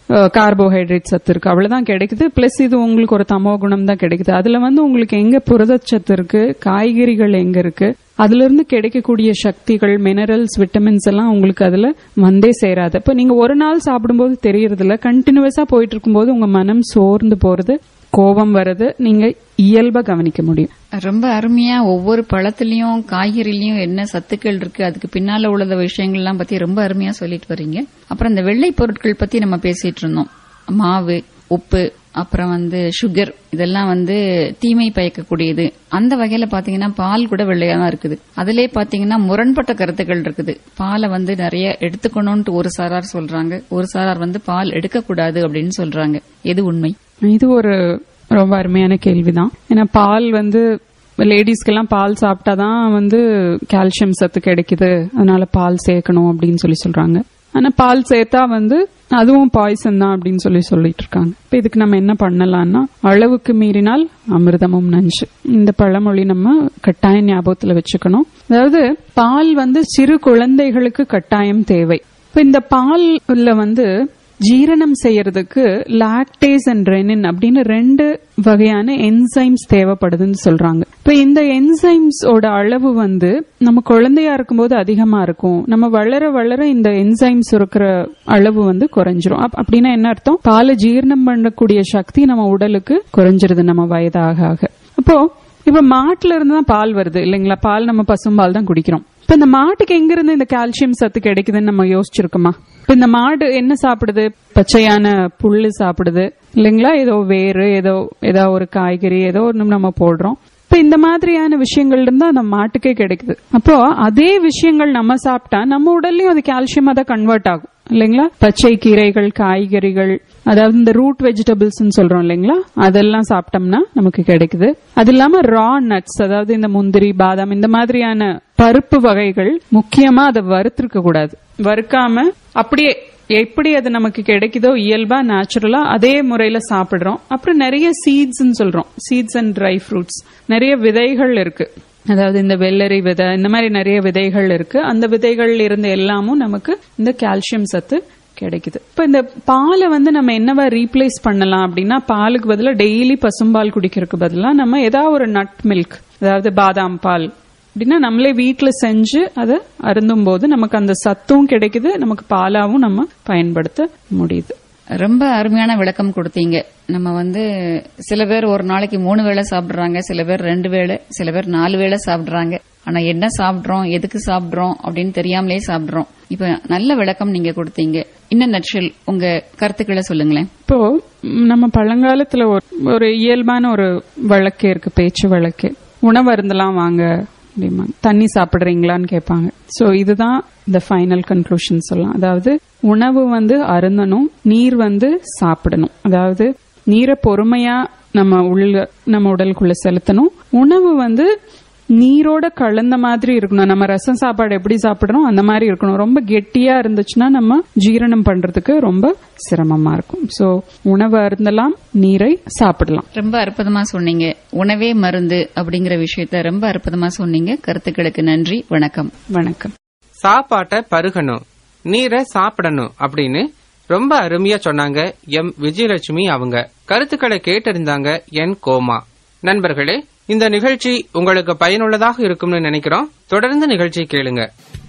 கார்போஹைட்ரேட் சத்து இருக்கு அவ்வளவுதான் கிடைக்குது பிளஸ் இது உங்களுக்கு ஒரு தமோ குணம் தான் கிடைக்குது அதுல வந்து உங்களுக்கு எங்க புரதச்சத்து இருக்கு காய்கறிகள் எங்க இருக்கு அதுல இருந்து கிடைக்கக்கூடிய சக்திகள் மினரல்ஸ் விட்டமின்ஸ் எல்லாம் உங்களுக்கு அதுல வந்தே சேராது இப்ப நீங்க ஒரு நாள் சாப்பிடும்போது தெரியறது இல்ல கண்டினியூஸா போயிட்டு இருக்கும்போது உங்க மனம் சோர்ந்து போறது கோபம் வருது நீங்க இயல்பா கவனிக்க முடியும் ரொம்ப அருமையா ஒவ்வொரு பழத்திலயும் காய்கறிலயும் என்ன சத்துக்கள் இருக்கு அதுக்கு பின்னால உள்ள விஷயங்கள்லாம் பத்தி ரொம்ப அருமையா சொல்லிட்டு வர்றீங்க அப்புறம் இந்த வெள்ளை பொருட்கள் பத்தி நம்ம பேசிட்டு இருந்தோம் மாவு உப்பு அப்புறம் வந்து சுகர் இதெல்லாம் வந்து தீமை பயக்கக்கூடியது அந்த வகையில பாத்தீங்கன்னா பால் கூட வெள்ளையா தான் இருக்குது அதுலயே பாத்தீங்கன்னா முரண்பட்ட கருத்துக்கள் இருக்குது பாலை வந்து நிறைய எடுத்துக்கணும்னு ஒரு சாரார் சொல்றாங்க ஒரு சாரார் வந்து பால் எடுக்கக்கூடாது அப்படின்னு சொல்றாங்க எது உண்மை இது ஒரு ரொம்ப அருமையான கேள்விதான் ஏன்னா பால் வந்து லேடிஸ்க்கெல்லாம் பால் சாப்பிட்டாதான் வந்து கால்சியம் சத்து கிடைக்குது அதனால பால் சேர்க்கணும் அப்படின்னு சொல்லி சொல்றாங்க ஆனா பால் சேர்த்தா வந்து அதுவும் பாய்சன் தான் அப்படின்னு சொல்லி சொல்லிட்டு இருக்காங்க இப்ப இதுக்கு நம்ம என்ன பண்ணலாம்னா அளவுக்கு மீறினால் அமிர்தமும் நஞ்சு இந்த பழமொழி நம்ம கட்டாய ஞாபகத்துல வச்சுக்கணும் அதாவது பால் வந்து சிறு குழந்தைகளுக்கு கட்டாயம் தேவை இப்ப இந்த பால்ல வந்து ஜீரணம் செய்யறதுக்கு லாக்டேஸ் அண்ட் ரெனின் அப்படின்னு ரெண்டு வகையான என்சைம்ஸ் தேவைப்படுதுன்னு சொல்றாங்க இப்ப இந்த என்சைம்ஸோட அளவு வந்து நம்ம குழந்தையா இருக்கும்போது அதிகமா இருக்கும் நம்ம வளர வளர இந்த என்சைம்ஸ் இருக்கிற அளவு வந்து குறைஞ்சிரும் அப்- அப்படின்னா என்ன அர்த்தம் பாலை ஜீரணம் பண்ணக்கூடிய சக்தி நம்ம உடலுக்கு குறைஞ்சிருது நம்ம வயதாக ஆக அப்போ இப்ப மாட்டுல இருந்து தான் பால் வருது இல்லைங்களா பால் நம்ம பசும்பால் தான் குடிக்கிறோம் இப்ப இந்த மாட்டுக்கு எங்க இருந்து இந்த கால்சியம் சத்து கிடைக்குதுன்னு நம்ம யோசிச்சிருக்கோமா இப்ப இந்த மாடு என்ன சாப்பிடுது பச்சையான புல்லு சாப்பிடுது இல்லைங்களா ஏதோ வேறு ஏதோ ஏதோ ஒரு காய்கறி ஏதோ ஒண்ணு நம்ம போடுறோம் இப்ப இந்த மாதிரியான விஷயங்கள் இருந்தா அந்த மாட்டுக்கே கிடைக்குது அப்போ அதே விஷயங்கள் நம்ம சாப்பிட்டா நம்ம உடல்லயும் அது கால்சியமா தான் கன்வெர்ட் ஆகும் இல்லைங்களா பச்சை கீரைகள் காய்கறிகள் அதாவது இந்த ரூட் வெஜிடபிள்ஸ் சொல்றோம் இல்லைங்களா அதெல்லாம் சாப்பிட்டோம்னா நமக்கு கிடைக்குது அது இல்லாம ரா நட்ஸ் அதாவது இந்த முந்திரி பாதாம் இந்த மாதிரியான பருப்பு வகைகள் முக்கியமா அதை வறுத்திருக்க கூடாது வறுக்காம அப்படியே எப்படி அது நமக்கு கிடைக்குதோ இயல்பா நேச்சுரலா அதே முறையில சாப்பிடுறோம் அப்புறம் நிறைய சீட்ஸ் சொல்றோம் சீட்ஸ் அண்ட் ட்ரை ஃப்ரூட்ஸ் நிறைய விதைகள் இருக்கு அதாவது இந்த வெள்ளரி விதை இந்த மாதிரி நிறைய விதைகள் இருக்கு அந்த விதைகள் இருந்த எல்லாமும் நமக்கு இந்த கால்சியம் சத்து கிடைக்குது இப்ப இந்த பாலை வந்து நம்ம என்னவா ரீப்ளேஸ் பண்ணலாம் அப்படின்னா பாலுக்கு பதிலா டெய்லி பசும்பால் குடிக்கிறதுக்கு பதிலா நம்ம ஏதாவது ஒரு நட் மில்க் அதாவது பாதாம் பால் அப்படின்னா நம்மளே வீட்ல செஞ்சு அதை அருந்தும் போது நமக்கு அந்த சத்தும் கிடைக்குது நமக்கு பாலாவும் நம்ம பயன்படுத்த முடியுது ரொம்ப அருமையான விளக்கம் கொடுத்தீங்க நம்ம வந்து சில பேர் ஒரு நாளைக்கு மூணு வேளை சாப்பிடுறாங்க சில பேர் ரெண்டு வேளை சில பேர் நாலு வேளை சாப்பிடுறாங்க ஆனா என்ன சாப்பிடுறோம் எதுக்கு சாப்பிடுறோம் அப்படின்னு தெரியாமலே சாப்பிடுறோம் இப்ப நல்ல விளக்கம் நீங்க கொடுத்தீங்க இன்னும் நட்சல் உங்க கருத்துக்களை சொல்லுங்களேன் இப்போ ம், நம்ம பழங்காலத்துல ஒரு ஒரு இயல்பான ஒரு வழக்கு இருக்கு பேச்சு வழக்கு உணவு அருந்தலாம் வாங்க அப்படிம்பாங்க தண்ணி சாப்பிடுறீங்களான்னு கேட்பாங்க சோ இதுதான் இந்த ஃபைனல் கன்க்ளூஷன் சொல்லலாம் அதாவது உணவு வந்து அருந்தணும் நீர் வந்து சாப்பிடணும் அதாவது நீரை பொறுமையா நம்ம உள்ள நம்ம உடலுக்குள்ள செலுத்தணும் உணவு வந்து நீரோட கலந்த மாதிரி இருக்கணும் நம்ம ரசம் சாப்பாடு எப்படி சாப்பிடுறோம் அந்த மாதிரி இருக்கணும் ரொம்ப கெட்டியா இருந்துச்சுன்னா நம்ம ஜீரணம் பண்றதுக்கு ரொம்ப சிரமமா இருக்கும் சோ உணவு அருந்தலாம் நீரை சாப்பிடலாம் ரொம்ப அற்புதமா சொன்னீங்க உணவே மருந்து அப்படிங்கிற விஷயத்த ரொம்ப அற்புதமா சொன்னீங்க கருத்துக்களுக்கு நன்றி வணக்கம் வணக்கம் சாப்பாட்டை பருகணும் நீரை சாப்பிடணும் அப்படின்னு ரொம்ப அருமையா சொன்னாங்க எம் விஜயலட்சுமி அவங்க கருத்துக்களை கேட்டறிந்தாங்க என் கோமா நண்பர்களே இந்த நிகழ்ச்சி உங்களுக்கு பயனுள்ளதாக இருக்கும்னு நினைக்கிறோம் தொடர்ந்து நிகழ்ச்சி கேளுங்க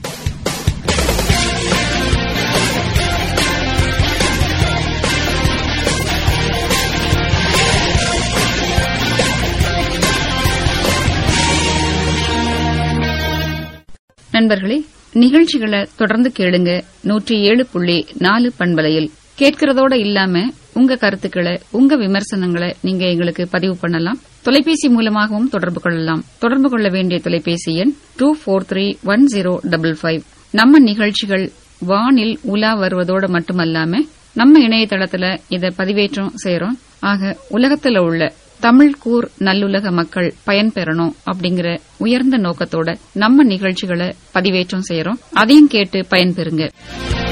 நண்பர்களே நிகழ்ச்சிகளை தொடர்ந்து கேளுங்க நூற்றி ஏழு புள்ளி நாலு பண்பலையில் கேட்கிறதோட இல்லாம உங்க கருத்துக்களை உங்க விமர்சனங்களை நீங்க எங்களுக்கு பதிவு பண்ணலாம் தொலைபேசி மூலமாகவும் தொடர்பு கொள்ளலாம் தொடர்பு கொள்ள வேண்டிய தொலைபேசி எண் two four three one zero double five நம்ம நிகழ்ச்சிகள் வானில் உலா வருவதோடு மட்டுமல்லாம நம்ம இணையதளத்துல இதை பதிவேற்றம் செய்யறோம் ஆக உலகத்துல உள்ள தமிழ் கூர் நல்லுலக மக்கள் பயன்பெறணும் அப்படிங்கிற உயர்ந்த நோக்கத்தோட நம்ம நிகழ்ச்சிகளை பதிவேற்றம் செய்யறோம் அதையும் கேட்டு பயன்பெறுங்க